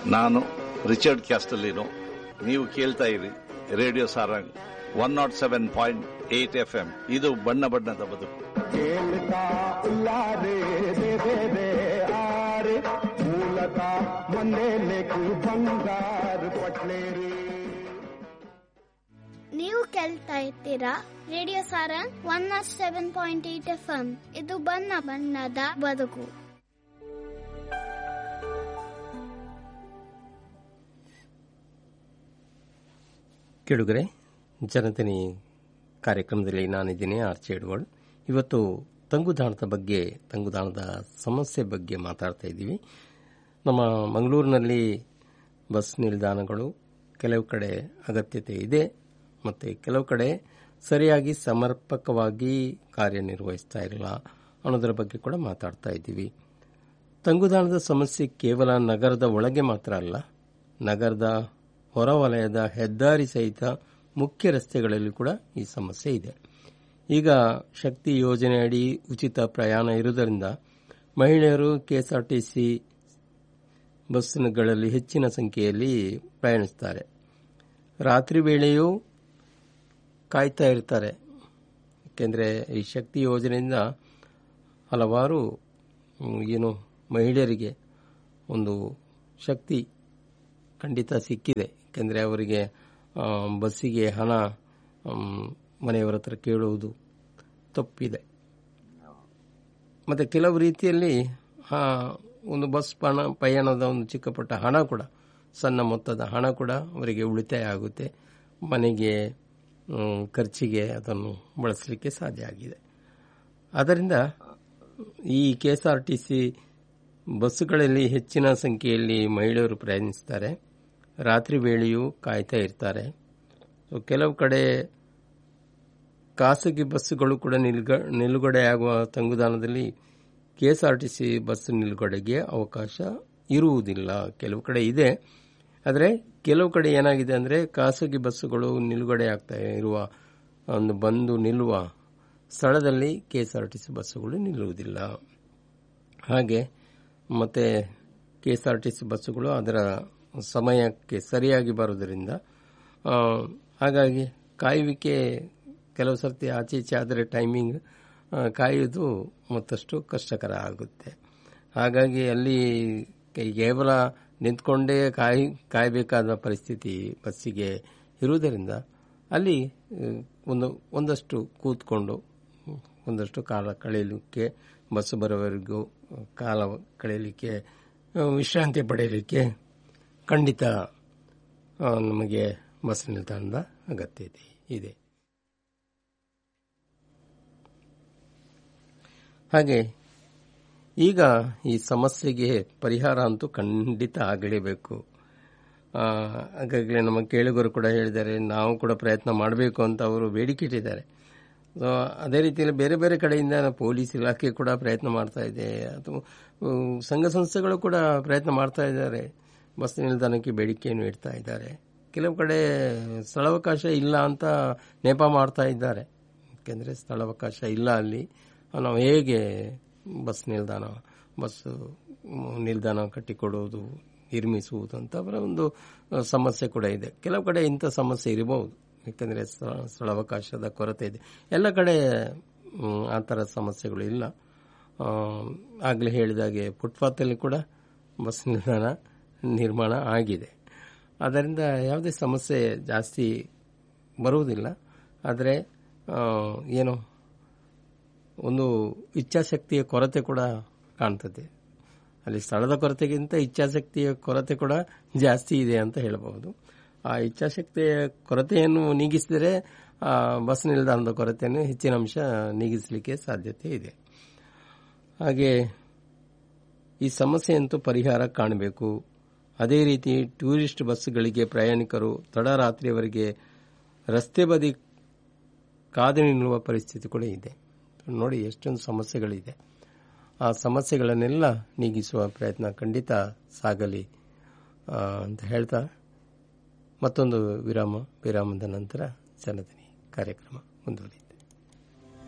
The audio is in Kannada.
ನಾನು ರಿಚರ್ಡ್ ಕ್ಯಾಸ್ಟಲಿನೋ ನೀವು ಕೇಳ್ತಾ ಇರಿ radio Sarang one nought seven point eight F M ಇದು ಬಣ್ಣ ಬಣ್ಣದ ಬದುಕು ಕೇಳ್ತಾ ಉಲ್ಲಾರೆ ದೇ ದೇ ದೇ ಆರೆ ಮೂಲತ ಮಂದೇಲೆಕು ಬಂಗಾರ ಪಟ್ಲೇರಿ ನೀವು ಕೇಳ್ತಾ ಇರ್ತೀರಾ radio Sarang one nought seven point eight F M ಇದು ಬಣ್ಣ ಬಣ್ಣದ ಬದುಕು ಕೇಳುಗರೆ ಜನತನಿ ಕಾರ್ಯಕ್ರಮದಲ್ಲಿ ನಾನಿದ್ದೀನಿ ಆರ್ಚೆ ಎಡ್ವರ್ಡ್ ಇವತ್ತು ತಂಗುದಾಣದ ಬಗ್ಗೆ ತಂಗುದಾಣದ ಸಮಸ್ಯೆ ಬಗ್ಗೆ ಮಾತಾಡ್ತಾ ಇದ್ದೀವಿ ನಮ್ಮ ಮಂಗಳೂರಿನಲ್ಲಿ ಬಸ್ ನಿಲ್ದಾಣಗಳು ಕೆಲವು ಕಡೆ ಅಗತ್ಯತೆ ಇದೆ ಮತ್ತು ಕೆಲವು ಕಡೆ ಸರಿಯಾಗಿ ಸಮರ್ಪಕವಾಗಿ ಕಾರ್ಯನಿರ್ವಹಿಸ್ತಾ ಇಲ್ಲ ಅನ್ನೋದರ ಬಗ್ಗೆ ಕೂಡ ಮಾತಾಡ್ತಾ ಇದ್ದೀವಿ ತಂಗುದಾಣದ ಸಮಸ್ಯೆ ಕೇವಲ ನಗರದ ಒಳಗೆ ಮಾತ್ರ ಅಲ್ಲ ನಗರದ ಹೊರವಲಯದ ಹೆದ್ದಾರಿ ಸಹಿತ ಮುಖ್ಯ ರಸ್ತೆಗಳಲ್ಲಿ ಕೂಡ ಈ ಸಮಸ್ಯೆ ಇದೆ ಈಗ ಶಕ್ತಿ ಯೋಜನೆಯಡಿ ಉಚಿತ ಪ್ರಯಾಣ ಇರುವುದರಿಂದ ಮಹಿಳೆಯರು ಕೆಎಸ್ಆರ್ಟಿಸಿ ಬಸ್ಗಳಲ್ಲಿ ಹೆಚ್ಚಿನ ಸಂಖ್ಯೆಯಲ್ಲಿ ಪ್ರಯಾಣಿಸುತ್ತಾರೆ ರಾತ್ರಿ ವೇಳೆಯೂ ಕಾಯ್ತಾ ಇರ್ತಾರೆ ಏಕೆಂದರೆ ಈ ಶಕ್ತಿ ಯೋಜನೆಯಿಂದ ಹಲವಾರು ಮ್, ಏನು ಮಹಿಳೆಯರಿಗೆ ಒಂದು ಶಕ್ತಿ ಖಂಡಿತ ಸಿಕ್ಕಿದೆ ಏಕೆಂದರೆ ಅವರಿಗೆ ಆ, ಬಸ್ಸಿಗೆ ಹಣ ಮ್, ಮನೆಯವರ ಹತ್ರ ಕೇಳುವುದು ತಪ್ಪಿದೆ ಮತ್ತು ಕೆಲವು ರೀತಿಯಲ್ಲಿ ಆ, ಒಂದು ಬಸ್ ಪಣ ಪಯಣದ ಒಂದು ಚಿಕ್ಕಪುಟ್ಟ ಹಣ ಕೂಡ ಸಣ್ಣ ಮೊತ್ತದ ಹಣ ಕೂಡ ಅವರಿಗೆ ಉಳಿತಾಯ ಆಗುತ್ತೆ ಮನೆಗೆ ಮ್, ಖರ್ಚಿಗೆ ಅದನ್ನು ಬಳಸಲಿಕ್ಕೆ ಸಾಧ್ಯ ಆಗಿದೆ ಆದ್ದರಿಂದ ಈ K S R T C ಬಸ್ಸುಗಳಲ್ಲಿ ಹೆಚ್ಚಿನ ಸಂಖ್ಯೆಯಲ್ಲಿ ಮಹಿಳೆಯರು ಪ್ರಯಾಣಿಸ್ತಾರೆ ರಾತ್ರಿ ವೇಳೆಯೂ ಕಾಯ್ತಾ ಇರ್ತಾರೆ ಸೊ ಕೆಲವು ಕಡೆ ಖಾಸಗಿ ಬಸ್ಸುಗಳು ಕೂಡ ನಿಲ್ಗ ನಿಲುಗಡೆಯಾಗುವ ತಂಗುದಾಣದಲ್ಲಿ ಕೆಎಸ್ಆರ್ಟಿಸಿ ಬಸ್ ನಿಲುಗಡೆಗೆ ಅವಕಾಶ ಇರುವುದಿಲ್ಲ ಕೆಲವು ಕಡೆ ಇದೆ ಆದರೆ ಕೆಲವು ಕಡೆ ಏನಾಗಿದೆ ಅಂದರೆ ಖಾಸಗಿ ಬಸ್ಸುಗಳು ನಿಲುಗಡೆ ಆಗ್ತಾ ಇರುವ ಒಂದು ಬಂದು ನಿಲ್ಲುವ ಸ್ಥಳದಲ್ಲಿ ಕೆಎಸ್ಆರ್ಟಿಸಿ ಬಸ್ಸುಗಳು ನಿಲ್ಲುವುದಿಲ್ಲ ಹಾಗೆ ಮತ್ತೆ ಕೆಎಸ್ಆರ್ಟಿಸಿ ಬಸ್ಸುಗಳು ಅದರ ಸಮಯಕ್ಕೆ ಸರಿಯಾಗಿ ಬರುವುದರಿಂದ ಆ, ಹಾಗಾಗಿ ಕಾಯುವಿಕೆ ಕೆಲವು ಸರ್ತಿ ಆಚೆ ಈಚೆ ಆದರೆ ಟೈಮಿಂಗ್ ಆ, ಕಾಯುವುದು ಮತ್ತಷ್ಟು ಕಷ್ಟಕರ ಆಗುತ್ತೆ ಹಾಗಾಗಿ ಅಲ್ಲಿ ಕೈ- ಕೇವಲ ನಿಂತ್ಕೊಂಡೇ ಕಾಯ್ ಕಾಯಬೇಕಾದ ಪರಿಸ್ಥಿತಿ ಬಸ್ಸಿಗೆ ಇರುವುದರಿಂದ ಅಲ್ಲಿ ಆ, ಒಂದು ಒಂದಷ್ಟು ಕೂತ್ಕೊಂಡು ಒಂದಷ್ಟು ಕಾಲ ಕಳೆಯಲಿಕ್ಕೆ ಬಸ್ ಬರೋವರೆಗೂ ಕಾಲ ಕಳೆಯಲಿಕ್ಕೆ ಆ, ವಿಶ್ರಾಂತಿ ಪಡೆಯಲಿಕ್ಕೆ ಖಂಡಿತ ಆ, ನಮಗೆ ಬಸ್ ನಿಲ್ದಾಣದ ಅಗತ್ಯತೆ ಇದೆ ಹಾಗೆ ಈಗ ಈ ಸಮಸ್ಯೆಗೆ ಪರಿಹಾರ ಅಂತೂ ಖಂಡಿತ ಆಗಲೇಬೇಕು ಆ, ಹಾಗಾಗಲೇ ನಮ್ಮ ಕೇಳುಗರು ಕೂಡ ಹೇಳಿದ್ದಾರೆ ನಾವು ಕೂಡ ಪ್ರಯತ್ನ ಮಾಡಬೇಕು ಅಂತ ಅವರು ಬೇಡಿಕೆ ಇಟ್ಟಿದ್ದಾರೆ ಸೊ ಅದೇ ರೀತಿಯಲ್ಲಿ ಬೇರೆ ಬೇರೆ ಕಡೆಯಿಂದ ಪೊಲೀಸ್ ಇಲಾಖೆ ಕೂಡ ಪ್ರಯತ್ನ ಮಾಡ್ತಾ ಇದೆ ಅಥವಾ ಉಮ್, ಸಂಘ ಸಂಸ್ಥೆಗಳು ಕೂಡ ಪ್ರಯತ್ನ ಮಾಡ್ತಾ ಇದ್ದಾರೆ ಬಸ್ ನಿಲ್ದಾಣಕ್ಕೆ ಬೇಡಿಕೆಯನ್ನು ಇಡ್ತಾ ಇದ್ದಾರೆ ಕೆಲವು ಕಡೆ ಸ್ಥಳಾವಕಾಶ ಇಲ್ಲ ಅಂತ ನೆಪ ಮಾಡ್ತಾ ಇದ್ದಾರೆ ಯಾಕೆಂದರೆ ಸ್ಥಳಾವಕಾಶ ಇಲ್ಲ ಅಲ್ಲಿ ನಾವು ಹೇಗೆ ಬಸ್ ನಿಲ್ದಾಣ ಬಸ್ ನಿಲ್ದಾಣ ಕಟ್ಟಿಕೊಡುವುದು ನಿರ್ಮಿಸುವುದು ಅಂತ ಅವರ ಒಂದು ಅಹ್, ಸಮಸ್ಯೆ ಕೂಡ ಇದೆ ಕೆಲವು ಕಡೆ ಇಂಥ ಸಮಸ್ಯೆ ಇರಬಹುದು ಯಾಕಂದರೆ ಸ್ಥಳಾವಕಾಶದ ಕೊರತೆ ಇದೆ ಎಲ್ಲ ಕಡೆ ಮ್, ಆ ಥರ ಸಮಸ್ಯೆಗಳು ಇಲ್ಲ ಆಗಲೇ ಹೇಳಿದಾಗೆ ಫುಟ್ಪಾತಲ್ಲಿ ಕೂಡ ಬಸ್ ನಿಲ್ದಾಣ ನಿರ್ಮಾಣ ಆಗಿದೆ ಆದ್ದರಿಂದ ಯಾವುದೇ ಸಮಸ್ಯೆ ಜಾಸ್ತಿ ಬರುವುದಿಲ್ಲ ಆದರೆ ಆ, ಏನು ಒಂದು ಇಚ್ಛಾಶಕ್ತಿಯ ಕೊರತೆ ಕೂಡ ಕಾಣ್ತದೆ ಅಲ್ಲಿ ಸ್ಥಳದ ಕೊರತೆಗಿಂತ ಇಚ್ಛಾಶಕ್ತಿಯ ಕೊರತೆ ಕೂಡ ಜಾಸ್ತಿ ಇದೆ ಅಂತ ಹೇಳಬಹುದು ಆ ಇಚ್ಛಾಶಕ್ತಿಯ ಕೊರತೆಯನ್ನು ನೀಗಿಸಿದರೆ ಆ ಬಸ್ ನಿಲ್ದಾಣದ ಕೊರತೆಯನ್ನು ಹೆಚ್ಚಿನ ಅಂಶ ನೀಗಿಸಲಿಕ್ಕೆ ಸಾಧ್ಯತೆ ಇದೆ ಹಾಗೆ ಈ ಸಮಸ್ಯೆಯಂತೂ ಪರಿಹಾರ ಕಾಣಬೇಕು ಅದೇ ರೀತಿ ಟೂರಿಸ್ಟ್ ಬಸ್ಗಳಿಗೆ ಪ್ರಯಾಣಿಕರು ತಡರಾತ್ರಿಯವರೆಗೆ ರಸ್ತೆ ಬದಿ ಕಾದು ನಿಲ್ಲುವ ಪರಿಸ್ಥಿತಿ ಕೂಡ ಇದೆ ನೋಡಿ ಎಷ್ಟೊಂದು ಸಮಸ್ಯೆಗಳಿದೆ ಆ ಸಮಸ್ಯೆಗಳನ್ನೆಲ್ಲ ನೀಗಿಸುವ ಪ್ರಯತ್ನ ಖಂಡಿತ ಸಾಗಲಿ ಆ, ಅಂತ ಹೇಳ್ತಾ ಮತ್ತೊಂದು ವಿರಾಮ ವಿರಾಮದ ನಂತರ ಜನಧನಿ ಕಾರ್ಯಕ್ರಮ ಮುಂದುವರಿ